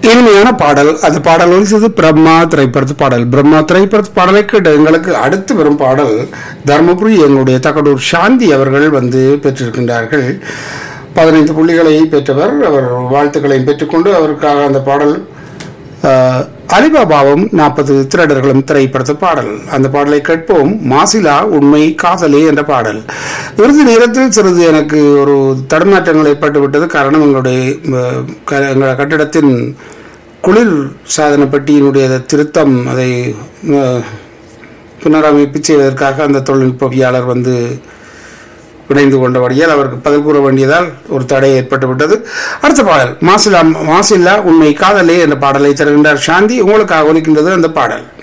இனிமையான பாடல் அந்த பாடல் ஒலிச்சது பிரம்மா திரைப்படத்து பாடல் பிரம்மா திரைப்படத்து பாடலை கேட்டு எங்களுக்கு அடுத்து வரும் பாடல் தர்மபுரி எங்களுடைய தகடூர் சாந்தி அவர்கள் வந்து பெற்றிருக்கின்றார்கள் பதினைந்து புள்ளிகளை பெற்றவர் அவர் வாழ்த்துக்களையும் பெற்றுக்கொண்டு அவருக்காக அந்த பாடல் ஆஹ், அலிபாபாவும் நாற்பது திருடர்களும் திரைப்படத்து பாடல் அந்த பாடலை கேட்போம் மாசிலா உண்மை காதலே என்ற பாடல் இறுதி நேரத்தில் சிறிது எனக்கு ஒரு தடுமாற்றங்கள் ஏற்பட்டு விட்டது காரணம் எங்களுடைய ஆஹ், க- எங்கள் கட்டிடத்தின் குளிர் சாதன பெட்டியினுடைய திருத்தம் அதை ஆஹ், புனரமைப்பு செய்வதற்காக அந்த தொழில்நுட்பவியாளர் வந்து இணைந்து கொண்டபடியால் அவருக்கு பதில் கூற வேண்டியதால் ஒரு தடை ஏற்பட்டு விட்டது அடுத்த பாடல் மாசிலா மாசில்லா உண்மை காதலே என்ற பாடலை தருகின்றார் சாந்தி உங்களுக்காக ஒலிக்கின்றது அந்த பாடல்